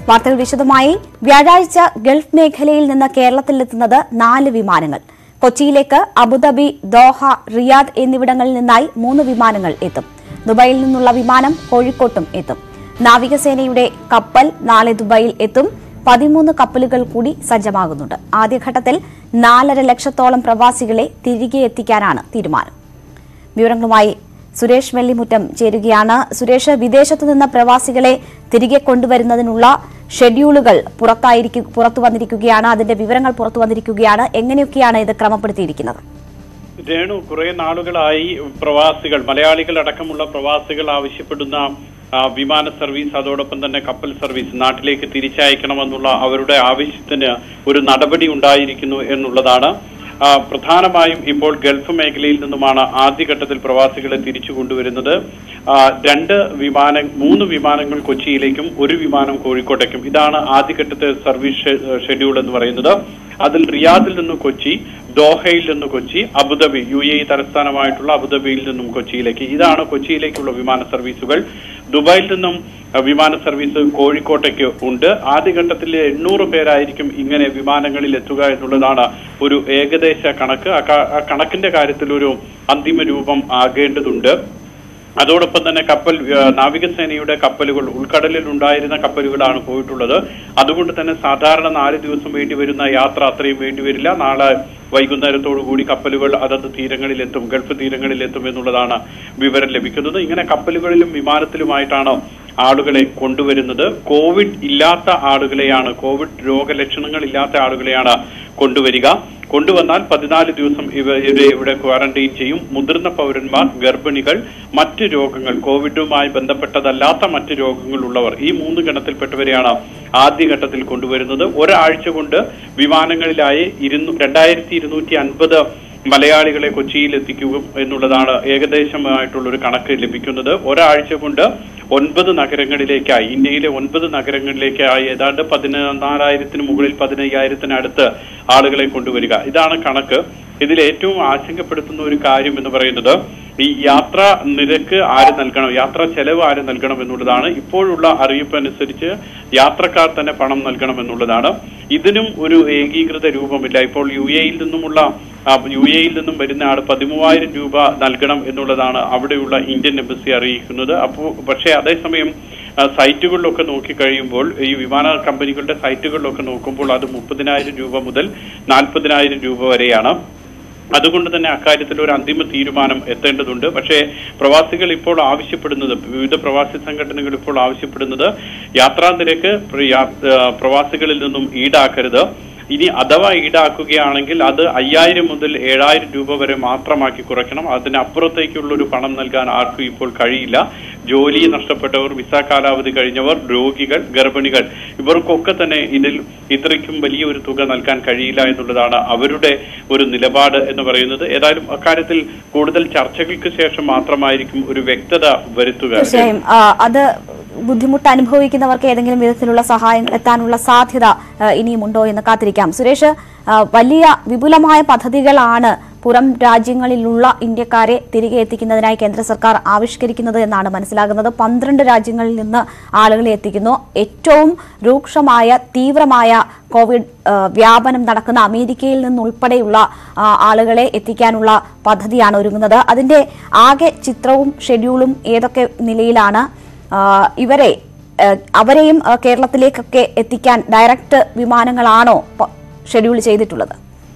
വാർത്തകൾ വിശദമായി വ്യാഴാഴ്ച ഗൾഫ് മേഖലയിൽ നിന്ന് കേരളത്തിലെത്തുന്നത് നാല് വിമാനങ്ങൾ കൊച്ചിയിലേക്ക് അബുദാബി ദോഹ റിയാദ് എന്നിവിടങ്ങളിൽ നിന്നായി മൂന്ന് വിമാനങ്ങൾ എത്തും ദുബായിൽ നിന്നുള്ള വിമാനം കോഴിക്കോട്ടും എത്തും നാവികസേനയുടെ കപ്പൽ നാളെ ദുബായിൽ എത്തും പതിമൂന്ന് കപ്പലുകൾ കൂടി സജ്ജമാകുന്നുണ്ട് ആദ്യഘട്ടത്തിൽ നാലര ലക്ഷത്തോളം പ്രവാസികളെ തിരികെ എത്തിക്കാനാണ് തീരുമാനം വിവരങ്ങളുമായി സുരേഷ് വെള്ളിമുറ്റം ചേരുകയാണ് സുരേഷ് വിദേശത്തു നിന്ന് പ്രവാസികളെ തിരികെ കൊണ്ടുവരുന്നതിനുള്ള ഷെഡ്യൂളുകൾ പുറത്തായിരിക്കു പുറത്തു വന്നിരിക്കുകയാണ് അതിന്റെ വിവരങ്ങൾ പുറത്തു വന്നിരിക്കുകയാണ് എങ്ങനെയൊക്കെയാണ് ഇത് ക്രമപ്പെടുത്തിയിരിക്കുന്നത് രേണു കുറെ നാളുകളായി പ്രവാസികൾ മലയാളികൾ അടക്കമുള്ള പ്രവാസികൾ ആവശ്യപ്പെടുന്ന ആ, വിമാന സർവീസ് അതോടൊപ്പം തന്നെ കപ്പൽ സർവീസ് നാട്ടിലേക്ക് തിരിച്ചയക്കണമെന്നുള്ള അവരുടെ ആവശ്യത്തിന് ഒരു നടപടി ഉണ്ടായിരിക്കുന്നു എന്നുള്ളതാണ് ആ, പ്രധാനമായും ഇപ്പോൾ ഗൾഫ് മേഖലയിൽ നിന്നുമാണ് ആദ്യഘട്ടത്തിൽ പ്രവാസികളെ തിരിച്ചു കൊണ്ടുവരുന്നത് ആ, രണ്ട് വിമാന മൂന്ന് വിമാനങ്ങൾ കൊച്ചിയിലേക്കും ഒരു വിമാനം കോഴിക്കോട്ടേക്കും ഇതാണ് ആദ്യഘട്ടത്തെ സർവീസ് ഷെ- ഷെഡ്യൂൾ എന്ന് പറയുന്നത് അതിൽ റിയാദിൽ നിന്ന് കൊച്ചി ദോഹയിൽ നിന്ന് കൊച്ചി അബുദാബി യു എ തലസ്ഥാനമായിട്ടുള്ള അബുദാബിയിൽ നിന്നും കൊച്ചിയിലേക്ക് ഇതാണ് കൊച്ചിയിലേക്കുള്ള വിമാന സർവീസുകൾ ദുബായിൽ നിന്നും അഹ്, വിമാന സർവീസ് കോഴിക്കോട്ടേക്ക് ഉണ്ട് ആദ്യഘട്ടത്തിൽ എണ്ണൂറ് പേരായിരിക്കും ഇങ്ങനെ വിമാനങ്ങളിൽ എത്തുക എന്നുള്ളതാണ് ഒരു ഏകദേശ കണക്ക് ആ ക- ആ കണക്കിന്റെ കാര്യത്തിൽ ഒരു അന്തിമ രൂപം ആകേണ്ടതുണ്ട് അതോടൊപ്പം തന്നെ കപ്പൽ ആ, നാവികസേനയുടെ കപ്പലുകൾ ഉൾക്കടലിൽ ഉണ്ടായിരുന്ന കപ്പലുകളാണ് പോയിട്ടുള്ളത് അതുകൊണ്ട് തന്നെ സാധാരണ നാല് ദിവസം വേണ്ടി വരുന്ന യാത്ര അത്രയും വേണ്ടി വരില്ല നാളെ വൈകുന്നേരത്തോടു കൂടി കപ്പലുകൾ അതത് തീരങ്ങളിൽ എത്തും ഗൾഫ് തീരങ്ങളിൽ എത്തും എന്നുള്ളതാണ് വിവരം ലഭിക്കുന്നത് ഇങ്ങനെ കപ്പലുകളിലും വിമാനത്തിലുമായിട്ടാണ് ആളുകളെ കൊണ്ടുവരുന്നത് കോവിഡ് ഇല്ലാത്ത ആളുകളെയാണ് കോവിഡ് രോഗലക്ഷണങ്ങൾ ഇല്ലാത്ത ആളുകളെയാണ് കൊണ്ടുവരിക കൊണ്ടുവന്നാൽ പതിനാല് ദിവസം ഇവരെ ഇവിടെ ക്വാറന്റൈൻ ചെയ്യും മുതിർന്ന പൗരന്മാർ ഗർഭിണികൾ മറ്റ് രോഗങ്ങൾ കോവിഡുമായി ബന്ധപ്പെട്ടതല്ലാത്ത മറ്റ് രോഗങ്ങൾ ഉള്ളവർ ഈ മൂന്ന് ഗണത്തിൽപ്പെട്ടവരെയാണ് ആദ്യഘട്ടത്തിൽ കൊണ്ടുവരുന്നത് ഒരാഴ്ച കൊണ്ട് വിമാനങ്ങളിലായി ഇരുന്നു രണ്ടായിരത്തി ഇരുന്നൂറ്റി അൻപത് മലയാളികളെ കൊച്ചിയിൽ എത്തിക്കുക എന്നുള്ളതാണ് ഏകദേശമായിട്ടുള്ള ഒരു കണക്ക് ലഭിക്കുന്നത് ഒരാഴ്ച കൊണ്ട് ഒൻപത് നഗരങ്ങളിലേക്കായി ഇന്ത്യയിലെ ഒൻപത് നഗരങ്ങളിലേക്കായി ഏതാണ്ട് പതിനാലായിരത്തിന് മുകളിൽ പതിനയ്യായിരത്തിനടുത്ത് ആളുകളെ കൊണ്ടുവരിക ഇതാണ് കണക്ക് ഇതിൽ ഏറ്റവും ആശങ്കപ്പെടുത്തുന്ന ഒരു കാര്യം എന്ന് പറയുന്നത് ഈ യാത്രാ നിരക്ക് ആര് നൽകണം യാത്രാ ചെലവ് ആര് നൽകണം എന്നുള്ളതാണ് ഇപ്പോഴുള്ള അറിയിപ്പ് അനുസരിച്ച് യാത്രക്കാർ തന്നെ പണം നൽകണം എന്നുള്ളതാണ് ഇതിനും ഒരു ഏകീകൃത രൂപമില്ല ഇപ്പോൾ യു എയിൽ നിന്നുമുള്ള ആ, യു എയിൽ നിന്നും വരുന്ന ആൾ പതിമൂവായിരം രൂപ നൽകണം എന്നുള്ളതാണ് അവിടെയുള്ള ഇന്ത്യൻ എംബസി അറിയിക്കുന്നത് അപ്പോൾ പക്ഷേ അതേസമയം ആ, സൈറ്റുകളിലൊക്കെ നോക്കിക്കഴിയുമ്പോൾ ഈ വിമാന കമ്പനികളുടെ സൈറ്റുകളിലൊക്കെ നോക്കുമ്പോൾ അത് മുപ്പതിനായിരം രൂപ മുതൽ നാൽപ്പതിനായിരം രൂപ വരെയാണ് അതുകൊണ്ട് തന്നെ അക്കാര്യത്തിൽ ഒരു അന്തിമ തീരുമാനം എത്തേണ്ടതുണ്ട് പക്ഷേ പ്രവാസികൾ ഇപ്പോൾ ആവശ്യപ്പെടുന്നത് വിവിധ പ്രവാസി സംഘടനകൾ ഇപ്പോൾ ആവശ്യപ്പെടുന്നത് യാത്രാ നിരക്ക് പ്ര- യാ- ആ, പ്രവാസികളിൽ നിന്നും ഈടാക്കരുത് ഇനി അഥവാ ഈടാക്കുകയാണെങ്കിൽ അത് അയ്യായിരം മുതൽ ഏഴായിരം രൂപ വരെ മാത്രമാക്കി കുറയ്ക്കണം അതിനപ്പുറത്തേക്കുള്ള ഒരു പണം നൽകാൻ ആർക്കും ഇപ്പോൾ കഴിയില്ല ജോലി നഷ്ടപ്പെട്ടവർ വിസ കാലാവധി കഴിഞ്ഞവർ രോഗികൾ ഗർഭിണികൾ ഇവർക്കൊക്കെ തന്നെ ഇതിൽ ഇത്രയ്ക്കും വലിയൊരു തുക നൽകാൻ കഴിയില്ല എന്നുള്ളതാണ് അവരുടെ ഒരു നിലപാട് എന്ന് പറയുന്നത് ഏതായാലും അക്കാര്യത്തിൽ കൂടുതൽ ചർച്ചകൾക്ക് ശേഷം മാത്രമായിരിക്കും ഒരു വ്യക്തത വരുത്തുക തീർച്ചയായും ആ, അത് ബുദ്ധിമുട്ട് അനുഭവിക്കുന്നവർക്ക് ഏതെങ്കിലും വിധത്തിലുള്ള സഹായങ്ങൾ എത്താനുള്ള സാധ്യത ആ, ഇനിയുമുണ്ടോ എന്ന് കാത്തിരിക്കാം സുരേഷ് ആ, വലിയ വിപുലമായ പദ്ധതികളാണ് പുറം രാജ്യങ്ങളിലുള്ള ഇന്ത്യക്കാരെ തിരികെ എത്തിക്കുന്നതിനായി കേന്ദ്ര സർക്കാർ ആവിഷ്കരിക്കുന്നത് എന്നാണ് മനസ്സിലാകുന്നത് പന്ത്രണ്ട് രാജ്യങ്ങളിൽ നിന്ന് ആളുകളെ എത്തിക്കുന്നു ഏറ്റവും രൂക്ഷമായ തീവ്രമായ കോവിഡ് ആ, വ്യാപനം നടക്കുന്ന അമേരിക്കയിൽ നിന്നുൾപ്പെടെയുള്ള ആ, ആളുകളെ എത്തിക്കാനുള്ള പദ്ധതിയാണ് ഒരുങ്ങുന്നത് അതിന്റെ ആകെ ചിത്രവും ഷെഡ്യൂളും ഏതൊക്കെ നിലയിലാണ് ആ, ഇവരെ ആ, അവരെയും ആ, കേരളത്തിലേക്കൊക്കെ എത്തിക്കാൻ ഡയറക്റ്റ് വിമാനങ്ങളാണോ പ- ഷെഡ്യൂൾ ചെയ്തിട്ടുള്ളത്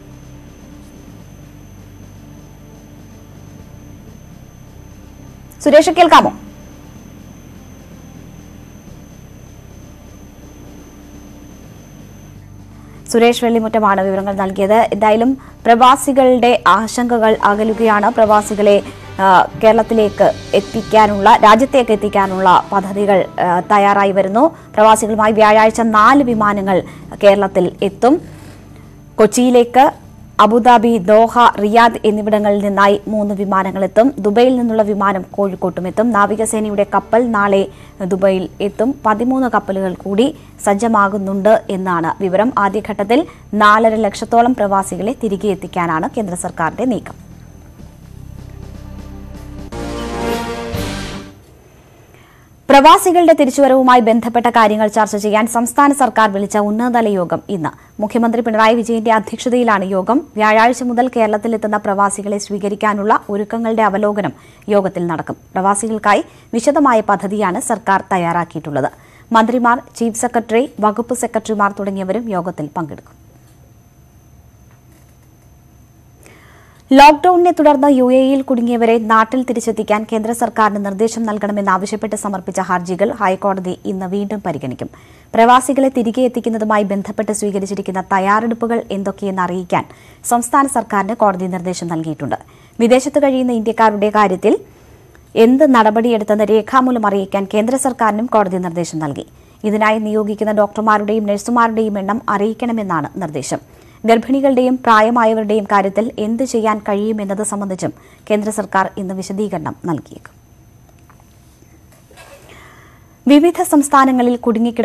സുരേഷ് കേൾക്കാമോ സുരേഷ് വെള്ളിമുറ്റമാണ് വിവരങ്ങൾ നൽകിയത് എന്തായാലും പ്രവാസികളുടെ ആശങ്കകൾ അകലുകയാണ് പ്രവാസികളെ ആ, കേരളത്തിലേക്ക് എത്തിക്കാനുള്ള രാജ്യത്തേക്ക് എത്തിക്കാനുള്ള പദ്ധതികൾ ആ, തയ്യാറായി വരുന്നു പ്രവാസികളുമായി വ്യാഴാഴ്ച നാല് വിമാനങ്ങൾ കേരളത്തിൽ എത്തും കൊച്ചിയിലേക്ക് അബുദാബി ദോഹ റിയാദ് എന്നിവിടങ്ങളിൽ നിന്നായി മൂന്ന് വിമാനങ്ങൾ എത്തും ദുബൈയിൽ നിന്നുള്ള വിമാനം കോഴിക്കോട്ടും എത്തും നാവികസേനയുടെ കപ്പൽ നാളെ ദുബൈയിൽ എത്തും പതിമൂന്ന് കപ്പലുകൾ കൂടി സജ്ജമാകുന്നുണ്ട് എന്നാണ് വിവരം ആദ്യഘട്ടത്തിൽ നാലര ലക്ഷത്തോളം പ്രവാസികളെ തിരികെ എത്തിക്കാനാണ് കേന്ദ്ര സർക്കാരിന്റെ നീക്കം പ്രവാസികളുടെ തിരിച്ചുവരവുമായി ബന്ധപ്പെട്ട കാര്യങ്ങൾ ചർച്ച ചെയ്യാൻ സംസ്ഥാന സർക്കാർ വിളിച്ച ഉന്നതതല യോഗം ഇന്ന് മുഖ്യമന്ത്രി പിണറായി വിജയന്റെ അധ്യക്ഷതയിലാണ് യോഗം വ്യാഴാഴ്ച മുതൽ കേരളത്തിലെത്തുന്ന പ്രവാസികളെ സ്വീകരിക്കാനുള്ള ഒരുക്കങ്ങളുടെ അവലോകനം യോഗത്തിൽ നടക്കും പ്രവാസികൾക്കായി വിശദമായ പദ്ധതിയാണ് സർക്കാർ തയ്യാറാക്കിയിട്ടുള്ളത് മന്ത്രിമാർ ചീഫ് സെക്രട്ടറി വകുപ്പ് സെക്രട്ടറിമാർ തുടങ്ങിയവരും യോഗത്തിൽ പങ്കെടുക്കും ലോക്ഡൌണിനെ തുടർന്ന് യു എയിൽ കുടുങ്ങിയവരെ നാട്ടിൽ തിരിച്ചെത്തിക്കാൻ കേന്ദ്ര സർക്കാരിന് നിർദ്ദേശം നൽകണമെന്നാവശ്യപ്പെട്ട് സമർപ്പിച്ച ഹർജികൾ ഹൈക്കോടതി ഇന്ന് വീണ്ടും പരിഗണിക്കും പ്രവാസികളെ തിരികെ എത്തിക്കുന്നതുമായി ബന്ധപ്പെട്ട് സ്വീകരിച്ചിരിക്കുന്ന തയ്യാറെടുപ്പുകൾ എന്തൊക്കെയെന്ന് അറിയിക്കാൻ സംസ്ഥാന സർക്കാരിന് കോടതി നിർദ്ദേശം നൽകിയിട്ടുണ്ട് വിദേശത്ത് കഴിയുന്ന ഇന്ത്യക്കാരുടെ കാര്യത്തിൽ എന്ത് നടപടിയെടുത്തെന്ന് രേഖാമൂലം അറിയിക്കാൻ കേന്ദ്ര സർക്കാരിനും കോടതി നിർദ്ദേശം നൽകി ഇതിനായി നിയോഗിക്കുന്ന ഡോക്ടർമാരുടെയും നഴ്സുമാരുടെയും എണ്ണം അറിയിക്കണമെന്നാണ് നിർദ്ദേശം ഗർഭിണികളുടെയും പ്രായമായവരുടെയും കാര്യത്തിൽ എന്ത് ചെയ്യാൻ കഴിയുമെന്നത് സംബന്ധിച്ചും കേന്ദ്ര സർക്കാർ ഇന്ന് വിശദീകരണം നൽകിയേക്കും വിവിധ സംസ്ഥാനങ്ങളിൽ കുടുങ്ങിക്കിട